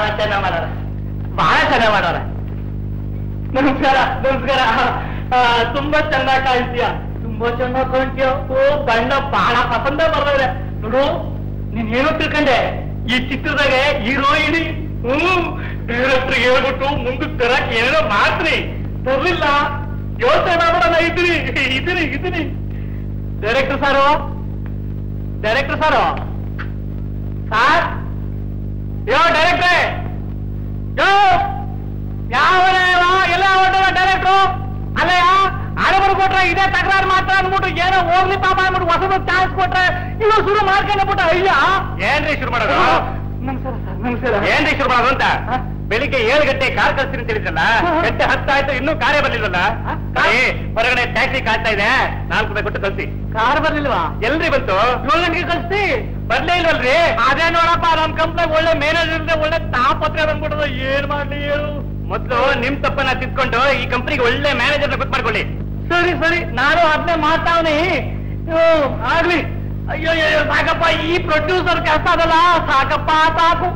ಚೆನ್ನಾಗ್ ಮಾಡೋರ ಬಹಳ ಚೆನ್ನಾಗ್ ಮಾಡೋರ ನಮಸ್ಕಾರ ನಮಸ್ಕಾರ ಆ, ತುಂಬಾ ಚೆನ್ನಾಗ್ ಕಾಣ್ತೀಯ ತುಂಬಾ ಚೆನ್ನಾಗ್ ಕಾಣ್ತೀಯ ಓ ಬಣ್ಣ ಬಹಳ ಪಸಂದ ಬರ್ದವ್ರೆ ನೋಡು ನೀನ್ ಏನೋ ತಿಳ್ಕೊಂಡೆ ಈ ಚಿತ್ರದಾಗ ಹೀರೋಯಿನಿ ಹ್ಮ್ ಡೈರೆಕ್ಟರ್ ಹೇಳ್ಬಿಟ್ಟು ಮುಂದಕ್ಕೆ ತರಕ್ ಏನೋ ಮಾತ್ರಿ ತರ್ಲಿಲ್ಲ ಯೋಚನೆ ಮಾಡೋಣ ಇದ್ದೀನಿ ಇದ್ದೀನಿ ಇದ್ದೀನಿ ಡೈರೆಕ್ಟರ್ ಸಾರು ಡೈರೆಕ್ಟರ್ ಸಾರು ಸಾರ್ ಯೋ ಡೈರೆಕ್ಟ್ರೇ ಯೋ ಯಾವ ಎಲ್ಲ ಹೊರಟದ ಡೈರೆಕ್ಟ್ರು ಅಲ್ಲಯ್ಯ ಹಣಬರು ಕೊಟ್ರೆ ಇದೇ ತಕರಾರು ಮಾತ್ರ ಅಂದ್ಬಿಟ್ಟು ಏನೋ ಹೋಗ್ಲಿ ಪಾಪ ಅಂದ್ಬಿಟ್ಟು ಹೊಸದು ಚಾನ್ಸ್ ಕೊಟ್ರೆ ಇವಾಗ ಶುರು ಮಾಡ್ಕೊಂಡ್ಬಿಟ್ಟು ಅಯ್ಯ ಏನ್ರಿ ಶುರು ಮಾಡೋದು ನಮಸ್ಕಾರ ಸರ್ ನಮಸ್ಕಾರ ಏನ್ರಿ ಶುರು ಮಾಡೋದು ಅಂತ ಹ? ಬೆಳಿಗ್ಗೆ ಏಳು ಗಂಟೆ ಕಾರ್ ಕಳ್ಸ್ತೀನಿ ಅಂತ ಹೇಳಿದ್ರಲ್ಲ ಹ. ಗಂಟೆ ಹತ್ತಾಯ್ತು ಇನ್ನೂ ಕಾರ್ಯ ಬರ್ಲಿಲ್ಲಲ್ಲ ಹ? ಏ, ಹೊರಗಡೆ ಟ್ಯಾಕ್ಸಿ ಕಾಯ್ತಾ ಇದೆ ನಾಲ್ಕು ರೂಪಾಯಿ ಕೊಟ್ಟು ಕಳ್ಸಿ ಕಾರ್ ಬರ್ಲಿಲ್ವಾ ಎಲ್ರಿ ಬಂತು ಏಳು ಗಂಟೆಗೆ ಕಳಿಸ್ತಿ ಬರ್ಲೇ ಇಲ್ವಲ್ರಿ ಅದೇ ನೋಡಪ್ಪ ನಮ್ ಕಂಪ್ನಿಗೆ ಒಳ್ಳೆ ಮ್ಯಾನೇಜರ್ ಇರುತ್ತೆ ಒಳ್ಳೆ ತಾಪತ್ರೆ ಬಂದ್ಬಿಟ್ಟದ ಏನ್ ಮಾಡ್ಲಿ ಹೇಳು ಮೊದ್ಲು ನಿಮ್ ತಪ್ಪನ್ನ ತಿದ್ಕೊಂಡು ಈ ಕಂಪನಿಗೆ ಒಳ್ಳೆ ಮ್ಯಾನೇಜರ್ ಗೊತ್ತು ಮಾಡ್ಕೊಳ್ಳಿ ಸರಿ ಸರಿ ನಾನು ಅದನ್ನೇ ಮಾಡ್ತಾವ್ನಿ ಹ್ಮ್, ಆಗ್ಲಿ ಅಯ್ಯೋ ಅಯ್ಯೋ ಸಾಕಪ್ಪ ಈ ಪ್ರೊಡ್ಯೂಸರ್ ಕೆಲಸ ಅದಲ್ಲ ಸಾಕಪ್ಪ ಸಾಕು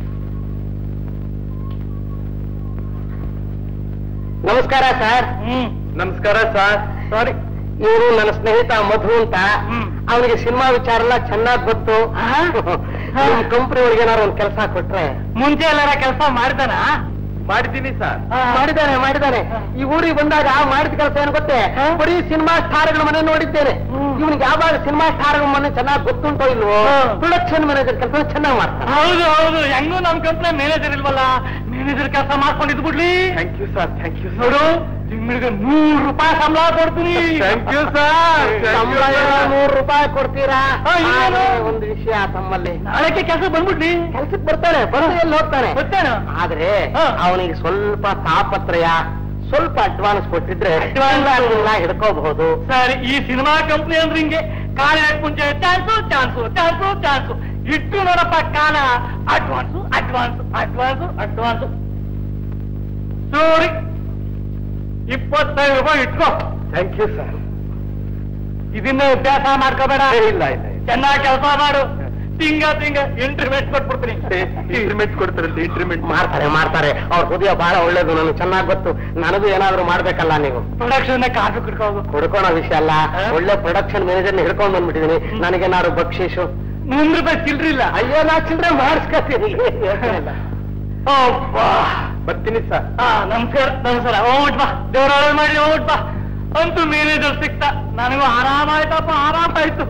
ನಮಸ್ಕಾರ ಸರ್ ಹ್ಮ್ ನಮಸ್ಕಾರ ಸರ್ ಸಾರಿ ಇವರು ನನ್ನ ಸ್ನೇಹಿತ ಮಧು ಅಂತ ಹ್ಮ್. ಅವನಿಗೆ ಸಿನಿಮಾ ವಿಚಾರ ಎಲ್ಲ ಚೆನ್ನಾಗಿ ಗೊತ್ತು ಆಹಾ. ನಿಮ್ ಕಂಪ್ನಿ ಒಳಗೆ ಏನಾದ್ರು ಒಂದು ಕೆಲಸ ಕೊಟ್ರೆ ಮುಂಚೆ ಎಲ್ಲಾರ ಕೆಲಸ ಮಾಡ್ತಾನ ಮಾಡಿದ್ದೀನಿ ಸರ್ ಮಾಡಿದ್ದಾನೆ ಮಾಡಿದ್ದಾನೆ ಈ ಊರಿಗೆ ಬಂದಾಗ ಮಾಡಿದ ಕೆಲಸ ಏನು ಗೊತ್ತೇ ಹಾ? ಬರೀ ಸಿನಿಮಾ ಸ್ಟಾರ್ಗಳ ಮನೆ ನೋಡಿದ್ದೇನೆ ಹ್ಮ್. ಇವನಿಗೆ ಯಾವಾಗ ಸಿನಿಮಾ ಸ್ಟಾರ್ಗಳ ಮನೆ ಚೆನ್ನಾಗಿ ಗೊತ್ತುಂಟೋ ಇಲ್ವೋ ಹಾ. ಪ್ರೊಡಕ್ಷನ್ ಮ್ಯಾನೇಜರ್ ಕೆಲಸ ಚೆನ್ನಾಗಿ ಮಾಡ್ತಾನೆ ಹೌದು ಹೌದು ಹೆಂಗೂ ನಮ್ ಕಂಪ್ನಿ ಮ್ಯಾನೇಜರ್ ಇಲ್ವಲ್ಲ ಮ್ಯಾನೇಜರ್ ಕೆಲಸ ಮಾಡ್ಕೊಂಡಿದ್ ಬಿಡ್ಲಿ thank you sir thank you ನೋಡು ತಿಂಗಳಿಗೆ ನೂರು ರೂಪಾಯಿ ಸಂಬಳ ಕೊಡ್ತೀನಿ Thank you, sir. Thank you, ಸಂಬಳ sir. ನೂರು ರೂಪಾಯಿ ಕೊಡ್ತೀರಾ ಹಾ, ಇನ್ನೇನು? ಆದ್ರೆ ಒಂದು ವಿಷಯ ತಮ್ಮಲ್ಲಿ ನಾಳೆಗೆ ಕೆಲಸ ಬಂದ್ಬಿಡ್ಲಿ ಕೆಲ್ಸಕ್ಕೆ ಬರ್ತಾನೆ ಬರೋದು ಎಲ್ಲಿ ಹೋಗ್ತಾನೆ ಗೊತ್ತೇನು ಆದ್ರೆ ಹಾ. ಅವನಿಗೆ ಸ್ವಲ್ಪ ತಾಪತ್ರಯ ಸ್ವಲ್ಪ ಅಡ್ವಾನ್ಸ್ ಕೊಟ್ಟಿದ್ರೆ Advance? ಹಿಡ್ಕೋಬಹುದು ಸರಿ ಈ ಸಿನಿಮಾ ಕಂಪ್ನಿ ಅಂದ್ರೆ ಹಿಂಗೆ ಕಾಲ ಮುಂಚೆ ಚಾನ್ಸು ಚಾನ್ಸು ಚಾನ್ಸು ಚಾನ್ಸು ಇಟ್ಟು ನೋಡಪ್ಪ ಕಾಲ ಅಡ್ವಾನ್ಸು ಅಡ್ವಾನ್ಸ್ ಅಡ್ವಾನ್ಸು ಅಡ್ವಾನ್ಸು ಸರಿ ಇಪ್ಪತ್ತೈದು ರೂಪಾಯಿ ಇಟ್ಕೋ ಥ್ಯಾಂಕ್ ಯು ಸರ್ ಇದನ್ನ ಅಭ್ಯಾಸ ಮಾಡ್ಕೋಬೇಡ ಇಲ್ಲ ಇಲ್ಲ ಚೆನ್ನಾಗಿ ಕೆಲಸ ಮಾಡು ತಿಂಗ ತಿಂಗ ಇಂಟರ್ಮೆಂಟ್ ಕೊಟ್ಬಿಡ್ತೀನಿ ಇಂಟ್ರಿಮೆಂಟ್ ಕೊಡ್ತಾರಲ್ಲ ಇಂಟ್ರಿಮೆಂಟ್ ಮಾಡ್ತಾರೆ ಮಾಡ್ತಾರೆ ಅವ್ರ ಹೃದಯ ಬಹಳ ಒಳ್ಳೇದು ನನಗೆ ಚೆನ್ನಾಗಿ ಗೊತ್ತು ನನಗೂ ಏನಾದ್ರೂ ಮಾಡ್ಬೇಕಲ್ಲ ನೀವು ಪ್ರೊಡಕ್ಷನ್ ಕಾಫಿ ಕುಡ್ಕೋದು ಹುಡ್ಕೋಣ ವಿಷಯ ಅಲ್ಲ ಹಾ? ಒಳ್ಳೆ ಪ್ರೊಡಕ್ಷನ್ ಮ್ಯಾನೇಜರ್ನ ಹಿಡ್ಕೊಂಡು ಬಂದ್ಬಿಟ್ಟಿದೀನಿ ನನಗೇನಾದ್ರು ಬಕ್ಷೀಶು ನೂರು ರೂಪಾಯಿ ಚಿಲ್ರಿಲ್ಲ ಅಯ್ಯೋ ನಾ ಚಿಲ್ಲರೆ ಮಾಡಿಸ್ಕೊತೀನಿ ಅಬ್ಬಾ ಬರ್ತೀನಿ ಸರ್ ಆ ನಮಸ್ಕಾರ ನಮಸ್ಕಾರ ಹೋಗ್ಬಿಟ್ ಬಾ ದೇವ್ರ ಮಾಡಿ ಹೋಗ್ಬಿಟ್ ಬಾ ಅಂತೂ ಮ್ಯಾನೇಜರ್ ಸಿಕ್ತ ನನಗೂ ಆರಾಮಾಯ್ತಪ್ಪ ಆರಾಮಾಯ್ತು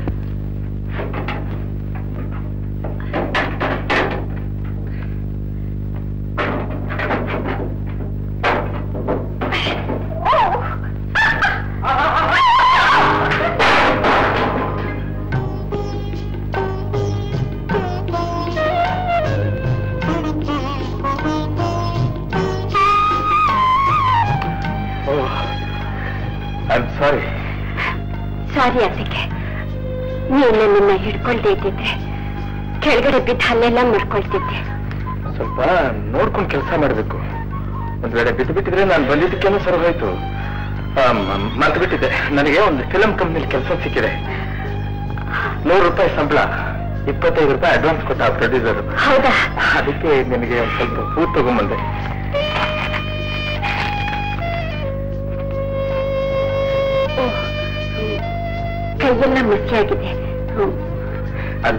ಐ ಆಮ್ ಸಾರಿ ಸಾರಿ ಅದಕ್ಕೆ ನೀನು ನಿನ್ನ ಹಿಡ್ಕೊಳ್ದೇ ಇದ್ದಿದ್ರೆ ಕೆಳಗಡೆ ಬಿದ್ದು ಅಲ್ಲೆಲ್ಲ ಮುಡ್ಕೊಳ್ತಿದ್ದೆ ಸ್ವಲ್ಪ ನೋಡ್ಕೊಂಡು ಕೆಲಸ ಮಾಡಬೇಕು ಒಂದ್ ವೇಳೆ ಬಿದ್ದು ಬಿಟ್ಟಿದ್ರೆ ನಾನು ಬಂದಿದ್ದಕ್ಕೇನು ಸರ್ ಹೋಯ್ತು ಮರ್ತು ಬಿಟ್ಟಿದ್ದೆ ನನಗೆ ಒಂದು ಫಿಲಂ ಕಂಪ್ನಿಲಿ ಕೆಲಸ ಸಿಕ್ಕಿದೆ ನೂರು ರೂಪಾಯಿ ಸಂಬಳ ಇಪ್ಪತ್ತೈದು ರೂಪಾಯಿ ಅಡ್ವಾನ್ಸ್ ಕೊಟ್ಟ ಪ್ರೊಡ್ಯೂಸರ್ ಹೌದಾ ಅದಕ್ಕೆ ನಿನಗೆ ಒಂದು ಸ್ವಲ್ಪ ಹೂ ತಗೊಂಬಂದೆ ಓ, ಹ್ಮ್. ಕೈಯೆಲ್ಲ ಮುಚ್ಚಾಗಿದೆ ಹ್ಮ್. ಅದು